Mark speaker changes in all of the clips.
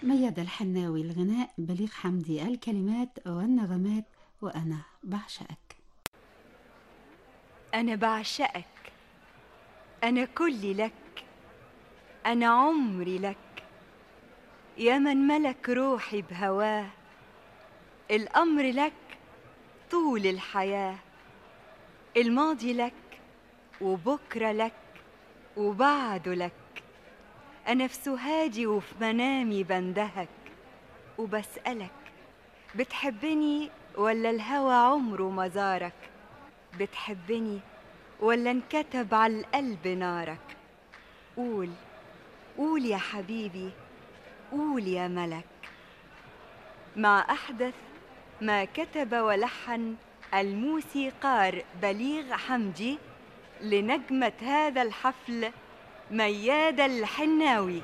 Speaker 1: مياد الحناوي الغناء بليغ حمدي الكلمات والنغمات وأنا بعشقك
Speaker 2: أنا بعشقك أنا كلي لك أنا عمري لك يا من ملك روحي بهواه الأمر لك طول الحياة الماضي لك وبكرة لك وبعده لك أنا في سهادي وفي منامي بندهك وبسألك بتحبني ولا الهوى عمره ما زارك بتحبني ولا انكتب على القلب نارك قول قول يا حبيبي قول يا ملك مع أحدث ما كتب ولحن الموسيقار بليغ حمدي لنجمة هذا الحفل مياد الحناوي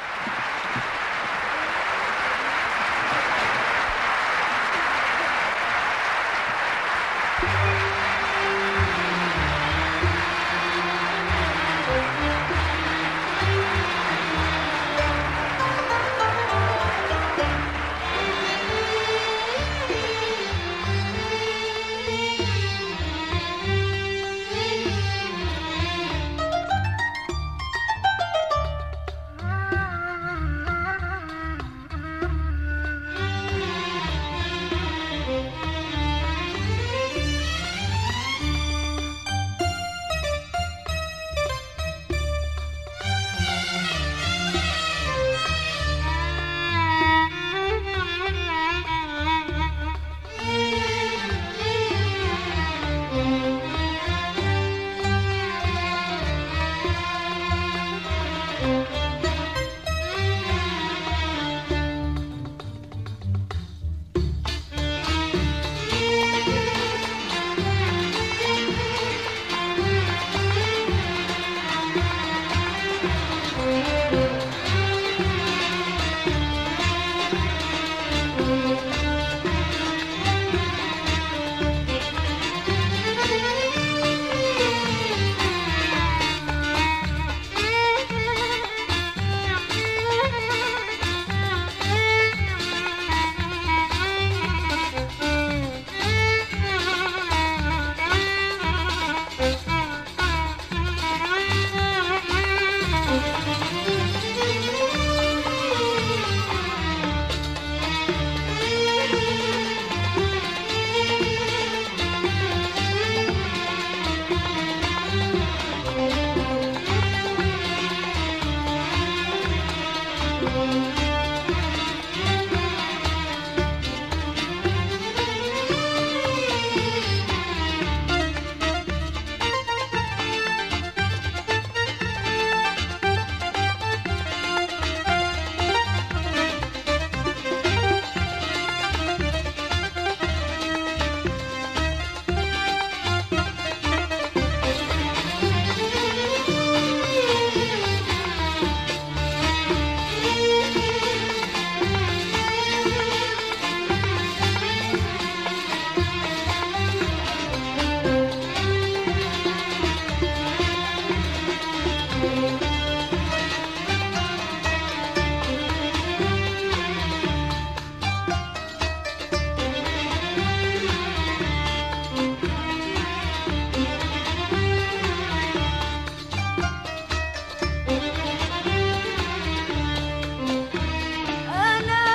Speaker 3: أنا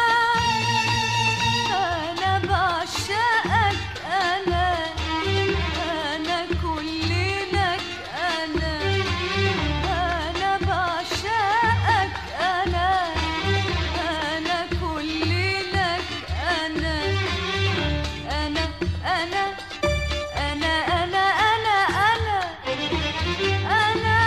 Speaker 3: أنا بعشقك أنا أنا كل لك أنا أنا بعشقك أنا أنا كل لك أنا أنا أنا أنا أنا أنا أنا أنا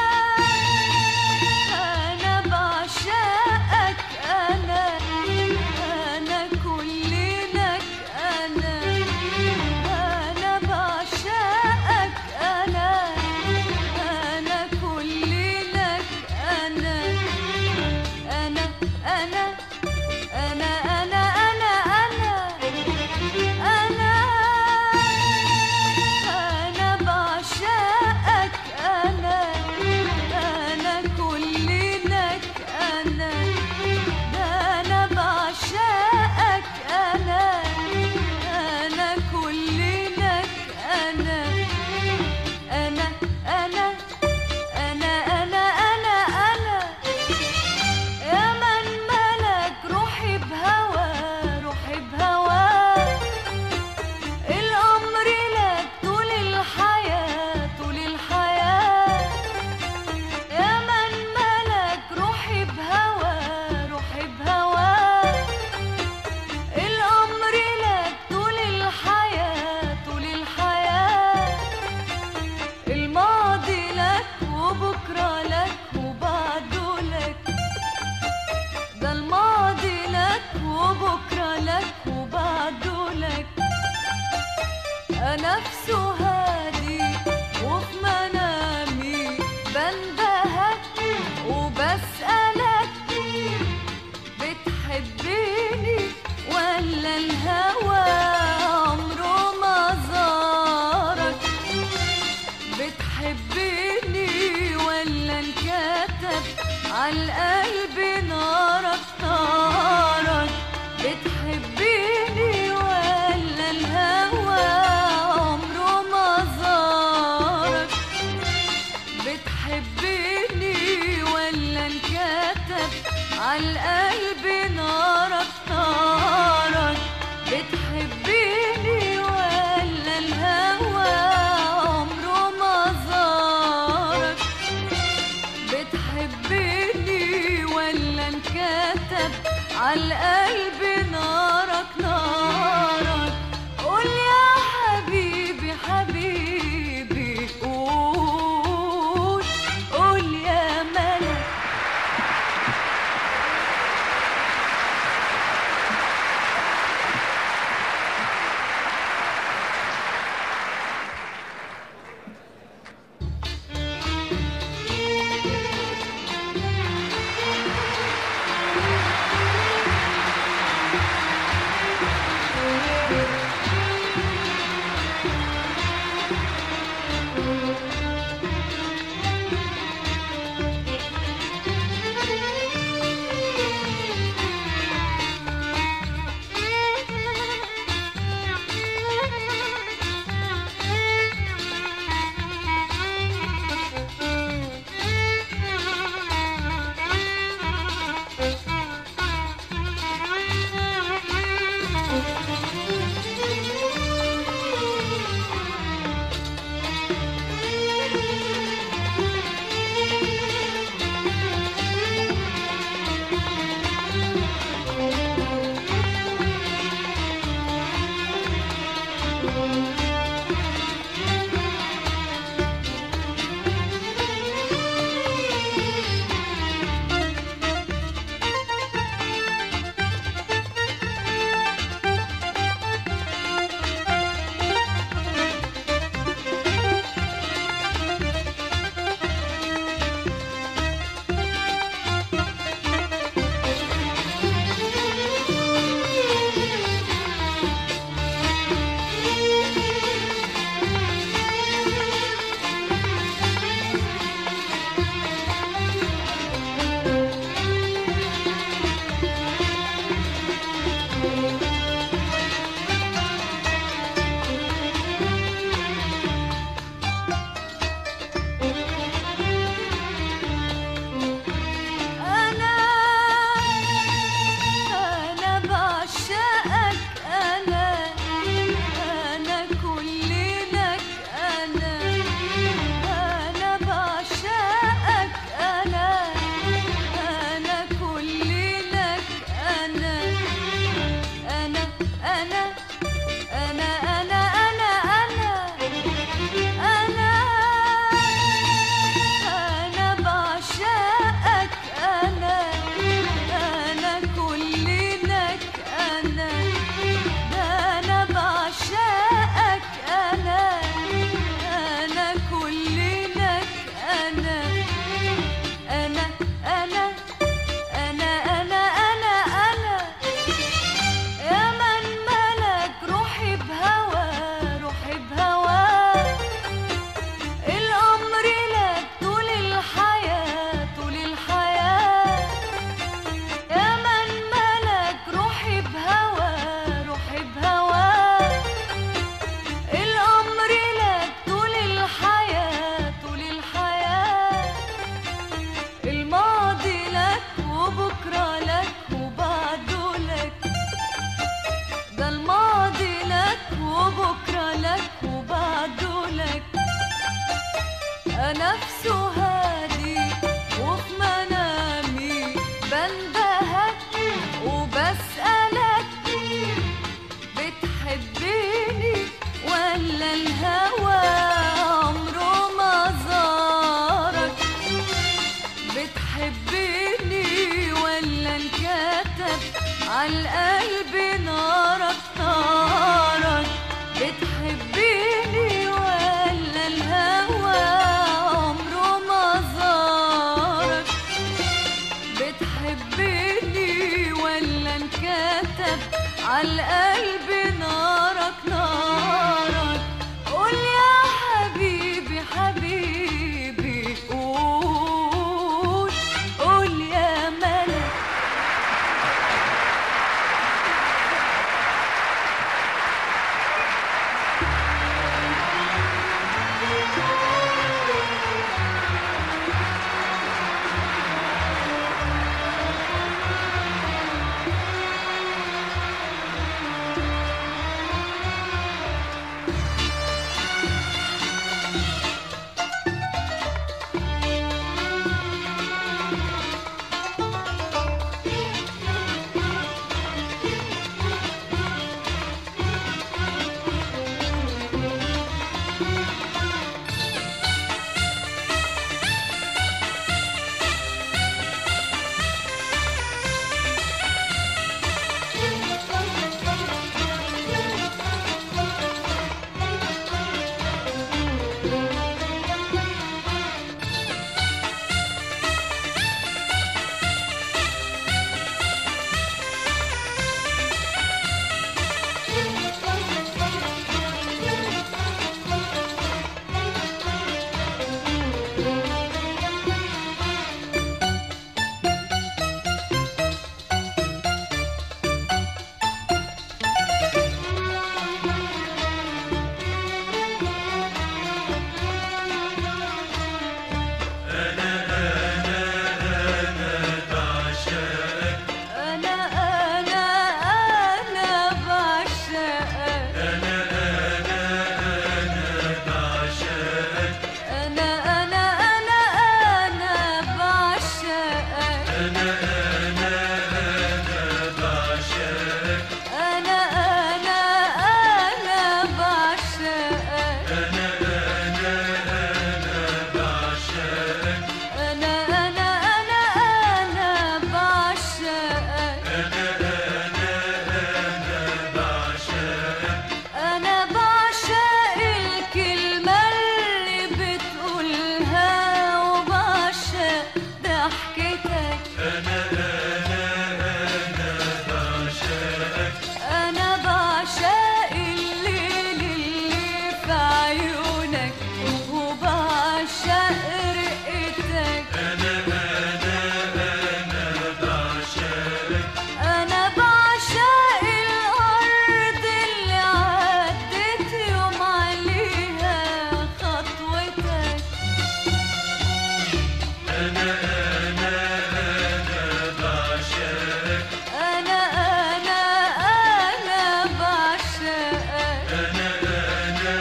Speaker 3: أنا بعشقك أنا أنا كل لك أنا أنا بعشقك أنا أنا كل لك أنا أنا أنا أنا أنا أنا أنا أنا أنا بعشقك أنا أنا كل لك أنا ده لك وبعده لك نفسه هادي وفي منامي بندهك وبسألك بتحبيني ولا الهوى عمره ما زارك بتحبيني ولا انكتب عالقلب نارك نارك بتحبيني ولا الهوى عمره ما زارك بتحبيني ولا انكتب عالقلب نارك نارك بتحبيني ولا الهوى عمره ما زارك بتحبني ولا انكتب عالقلب نارك نارك قول يا حبيبي حبيبي قول قول يا ملك أنا أنا بعشقك أنا أنا كل لك أنا أنا بعشقك أنا أنا كل لك أنا أنا أنا أنا أنا أنا أنا أنا أنا بعشقك أنا أنا كل لك أنا ده أنا بعشقك أنا أنا كل لك أنا أنا أنا أنا أنا أنا أنا يا من ملك روحي بهوى انكتب عالقلب نارك نارك بتحبيني ولا الهوى عمره ما زارك بتحبني ولا انكتب عالقلب نارك نارك قول يا حبيبي حبيبي قول قول يا ملك أنا أنا أنا بعشقك أنا أنا أنا أنا بعشقك أنا أنا أنا بعشقك أنا أنا أنا أنا بعشقك أنا بعشق الكلمة اللي بتقولها وبعشق ضحكتك أنا بعشق الليل اللي في عيونك وبعشق رقتك أنا بعشق الأرض اللي عدت يوم عليها خطوتك أنا أنا أنا بعشقك أنا أنا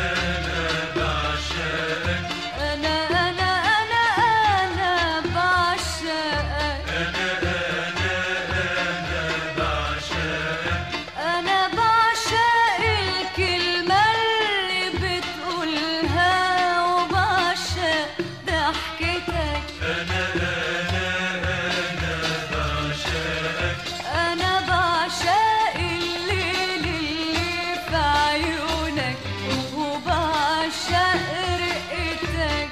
Speaker 3: أنا أنا بعشقك أنا بعشق الكلمة اللي بتقولها وبعشق ضحكتك أنا بعشق الليل اللي في عيونك وبعشق رقتك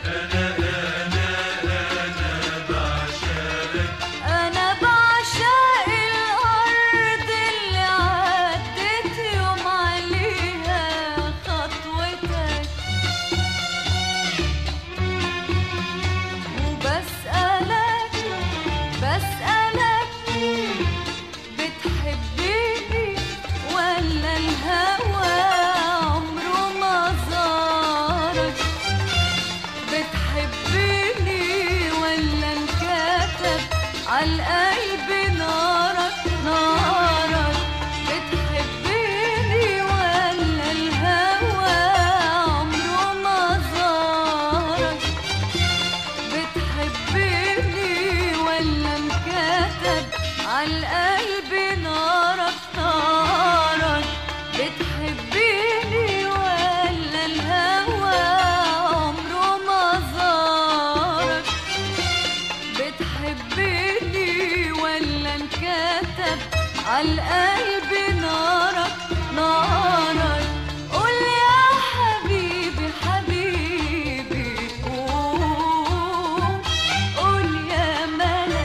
Speaker 3: أنا بعشق الأرض اللي عدت يوم عليها خطوتك وبسألك بسألك بتحبيني ولا الهوى عمره ما زارك بتحبيني ولا انكتب عالقلب نارك نارك بتحبيني ولا الهوى عمره ما زارك بتحبني ولا انكتب عالقلب نارك نارك بتحبني ولا الهوى عمره ما زارك بتحبني ولا انكتب كتب عالقلب نارك نارك قول يا حبيبي حبيبي قول قول يا ملك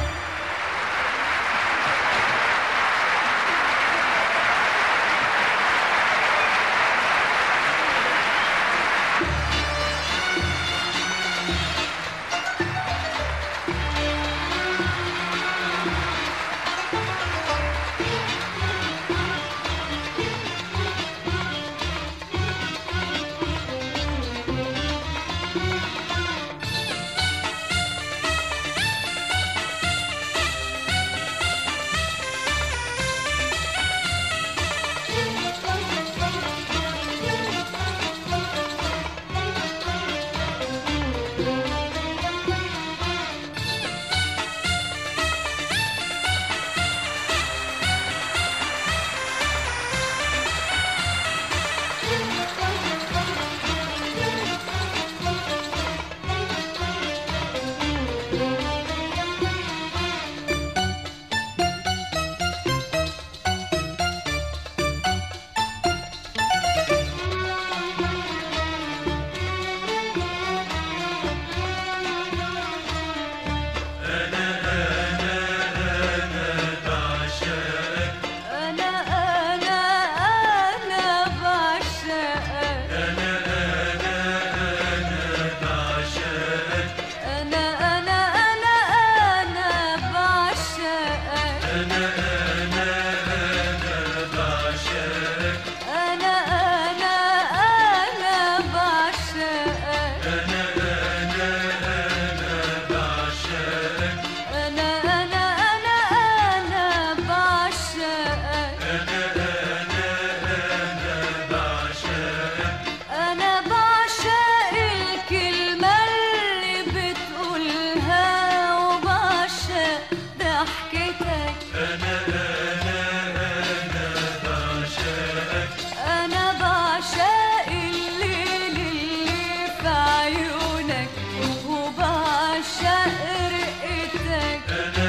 Speaker 3: أنا أنا أنا بعشقك أنا أنا أنا أنا بعشقك أنا أنا أنا بعشقك أنا أنا أنا أنا بعشقك أنا بعشق الكلمة اللي بتقولها وبعشق ضحكتك أنا بعشق الليل اللي في عيونك وبعشق رقتك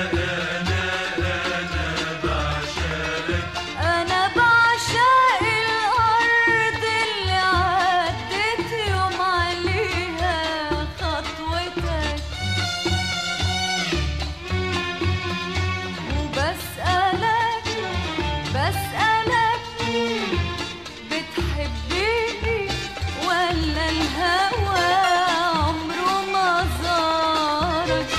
Speaker 3: أنا بعشق الأرض اللي عدت يوم عليها خطوتك وبسألك بسألك بتحبني ولا الهوى عمره ما زارك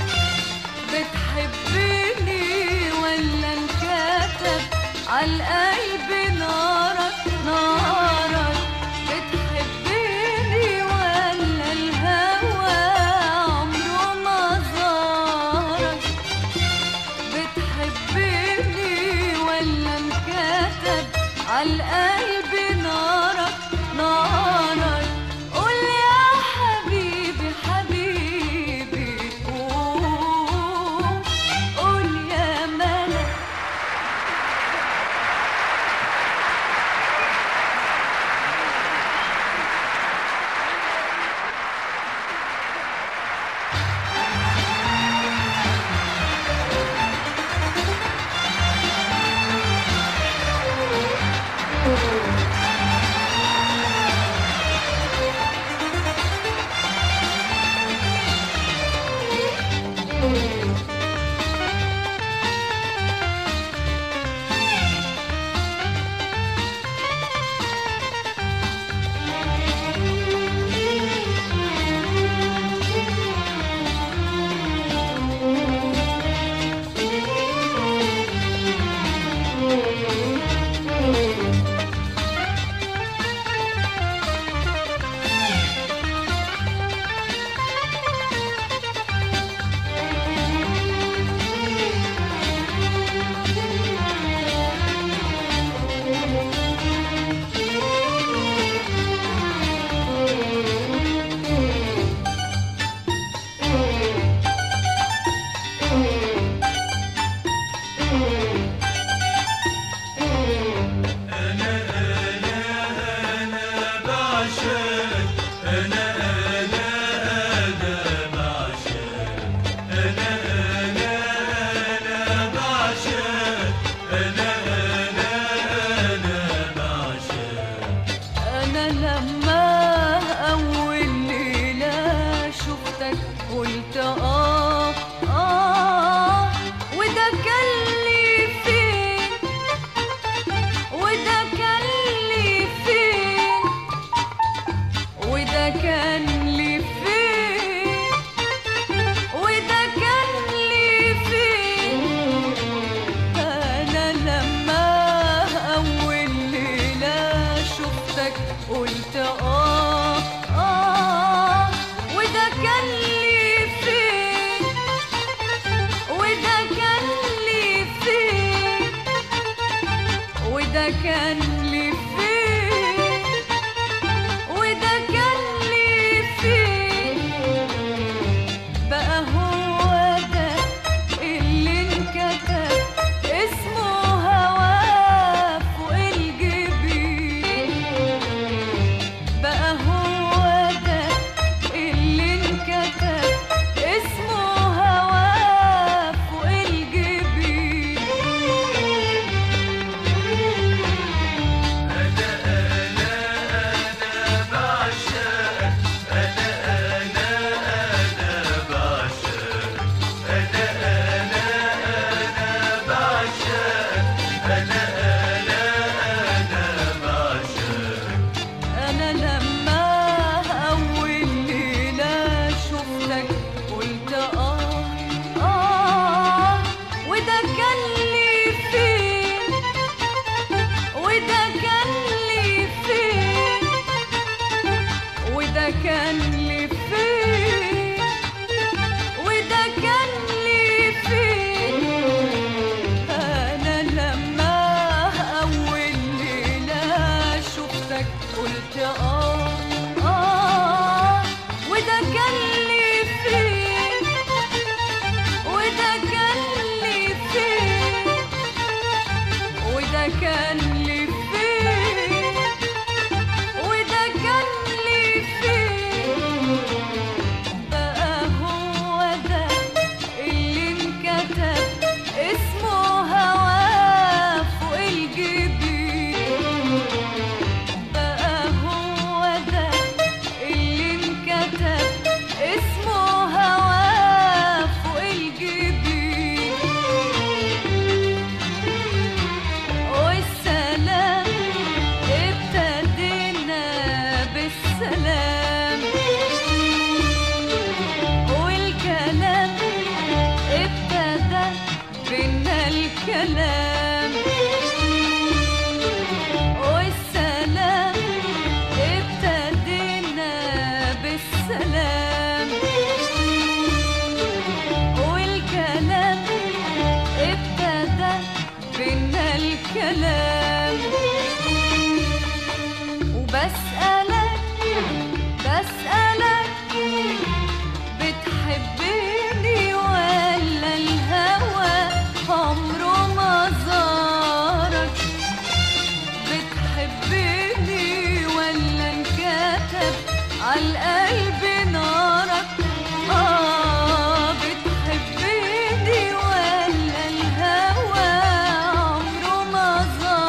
Speaker 3: بتحبني ولا انكتب عالقلب نارك نارك بتحبني ولا الهوى عمره ما زارك بتحبني ولا انكتب عالقلب نارك نارك قول يا حبيبي حبيبي قول قول يا ملك
Speaker 4: Thank أنا أنا أنا بعشقك
Speaker 3: أنا لما أول ليلة شفتك قلت آه آه وده كان لي فين وده كان لي فين وده كان لي فين وده كان لي فين أنا لما أول ليلة شفتك قلت آه آه وده كان لي فين وده كان لي فين وده كان لي فين وده كان لي فين بقى هو ده اللي انكتب اسمه هواه فوق الجبين بقى هو ده اللي انكتب اسمه هواه فوق الجبين أنا لما أول ليلة شفتك قلت آه آه وده كان لي فين وده كان لي فين وده كان لي فين وده كان لي فين أنا لما أول ليلة شفتك قلت آه آه وده كان لي فين وده كان لي فين وده كان لي فين وده كان لي فين بقى هو ده اللي انكتب اسمه هواه فوق الجبين بقى هو ده اللي انكتب اسمه هواه فوق الجبين والسلام ابتدينا بالسلام والكلام ابتدى بينا الكلام والسلام ابتدينا بالسلام والكلام ابتدى بينا الكلام وبسألك بسألك بتحبني ولا الهوى عمره ما زارك بتحبني ولا انكتب عالقلب نارك آه بتحبني ولا الهوى عمره ما زارك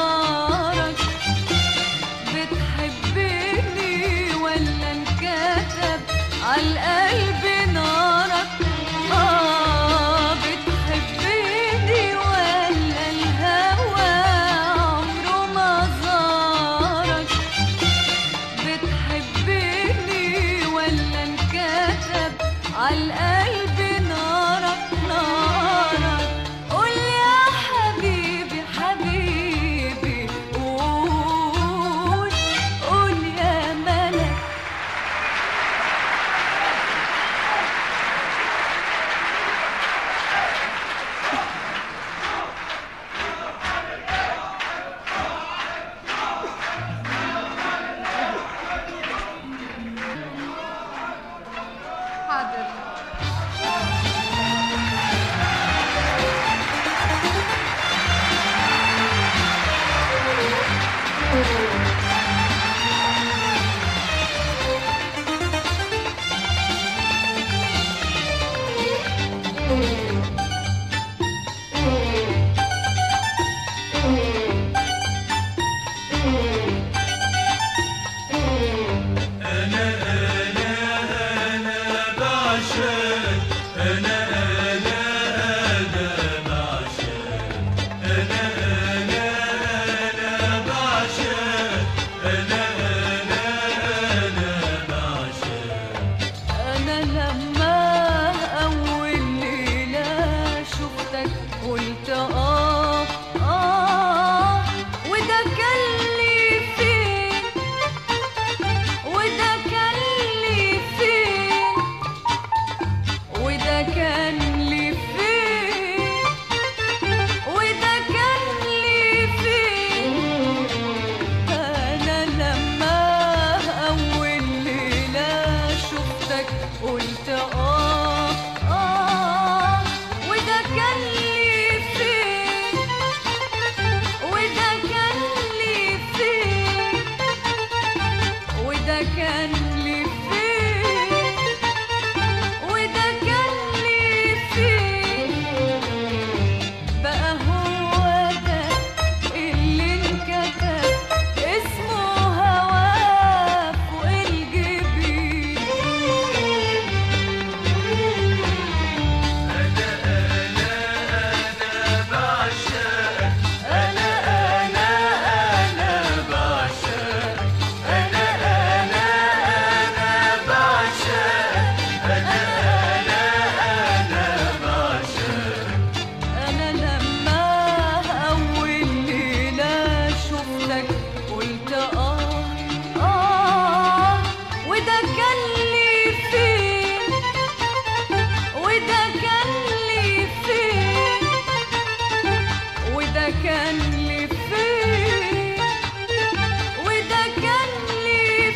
Speaker 3: كان لي فين وده كان لي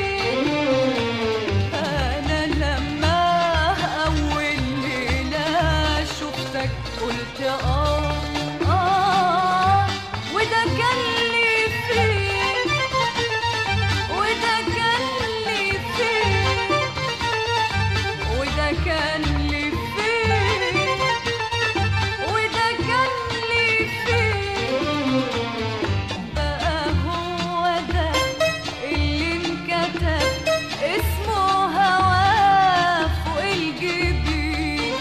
Speaker 3: فين انا لما اول ليله شفتك قلت اه اه وده كان لي فين وده كان لي فين وده كان لي فين وده كان لي فين بقى هو ده اللي انكتب اسمه هواه فوق الجبين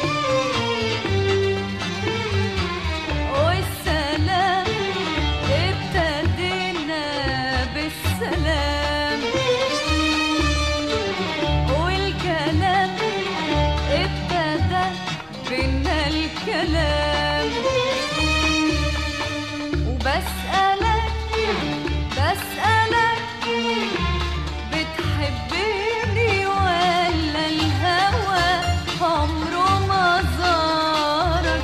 Speaker 3: والسلام ابتدينا بالسلام والكلام ابتدى بينا الكلام وبسألك بسألك بتحبني ولا الهوى عمره ما زارك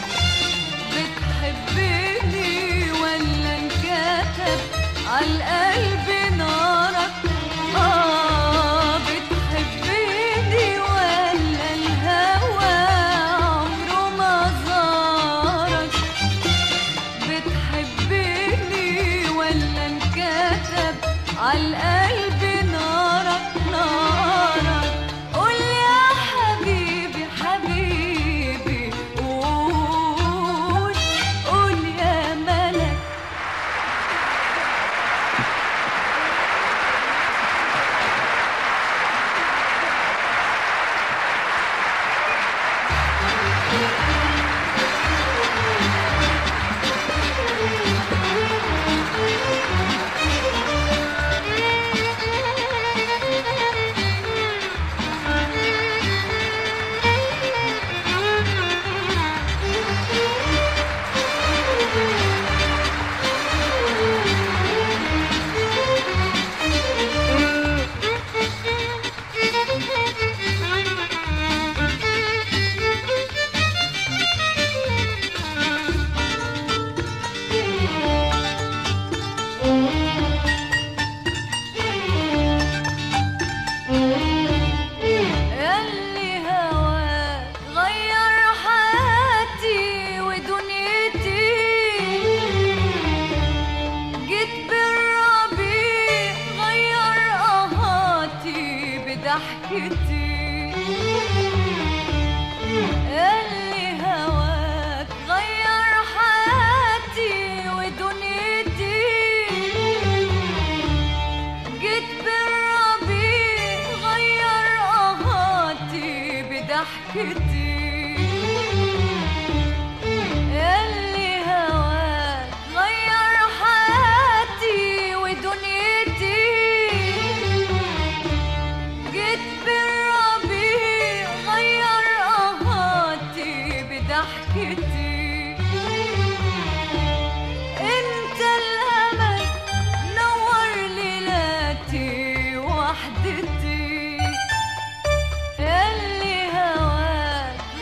Speaker 3: بتحبني ولا انكتب عالقلب نارك آه بتحبني ولا الهوى عمره ما زارك بتحبني ولا انكتب عالقلب نارك نارك قول يا حبيبي حبيبي قول قول يا ملك اللي هواك غير حياتي ودنيتي جيت بالربيع غير قهاتي بضحكتي اللي هواك غير حياتي ودنيتي جيت بالربيع غير قهاتي بضحكتي اللي هواك غير حياتي ودنيتي جيت بالربيع غير قهاتي بضحكتي انت الامل نور ليلاتي وحدتي اللي هواك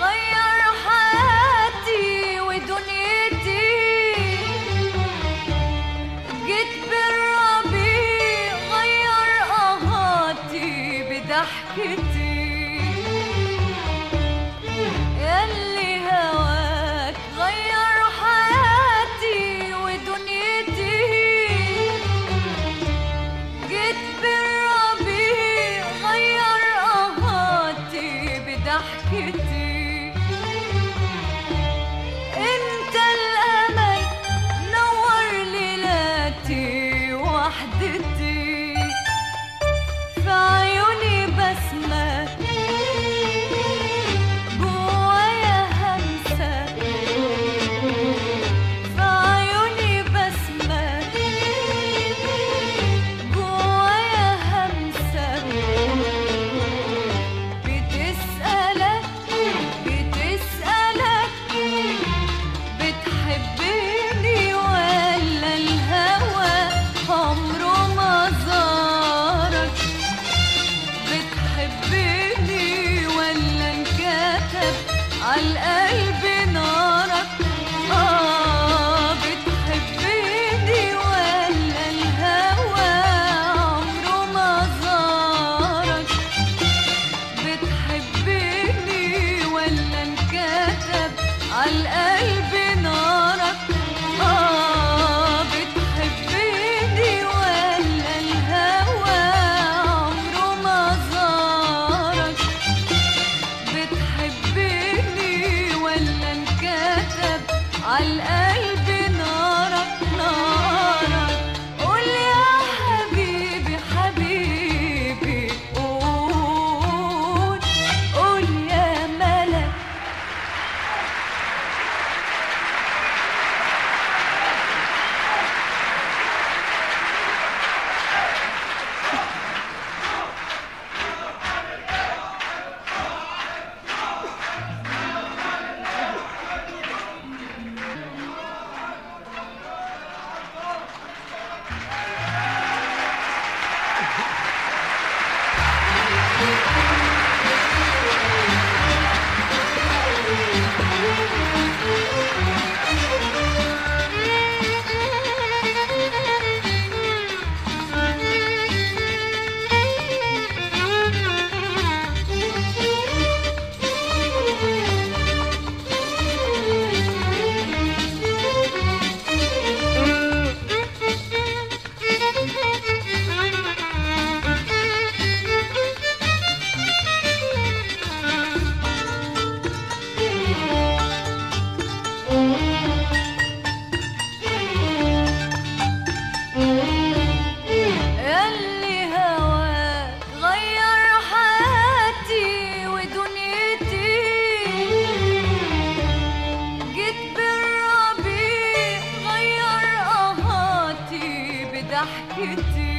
Speaker 3: بضحكتي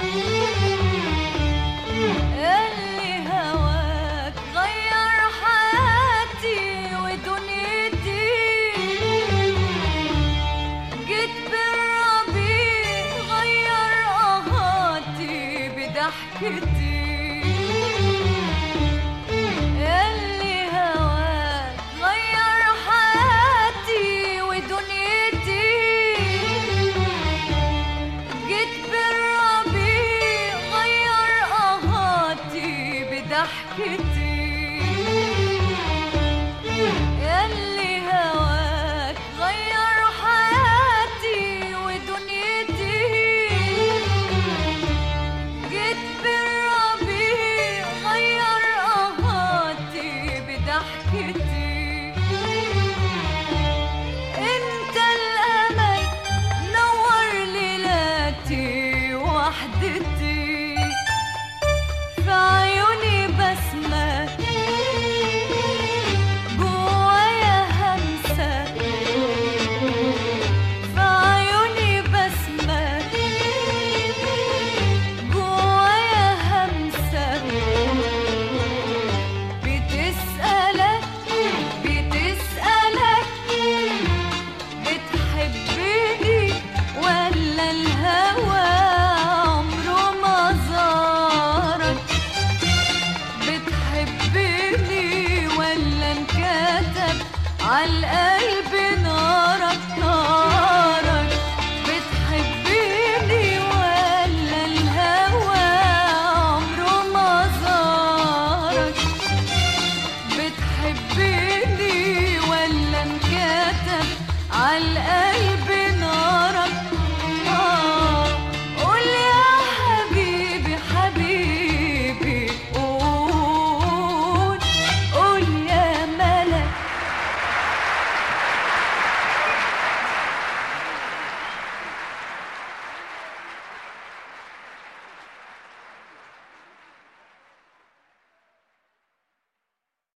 Speaker 3: اللي هواك غير حياتي ودنيتي جيت بالربيع غير قهاتي بضحكتي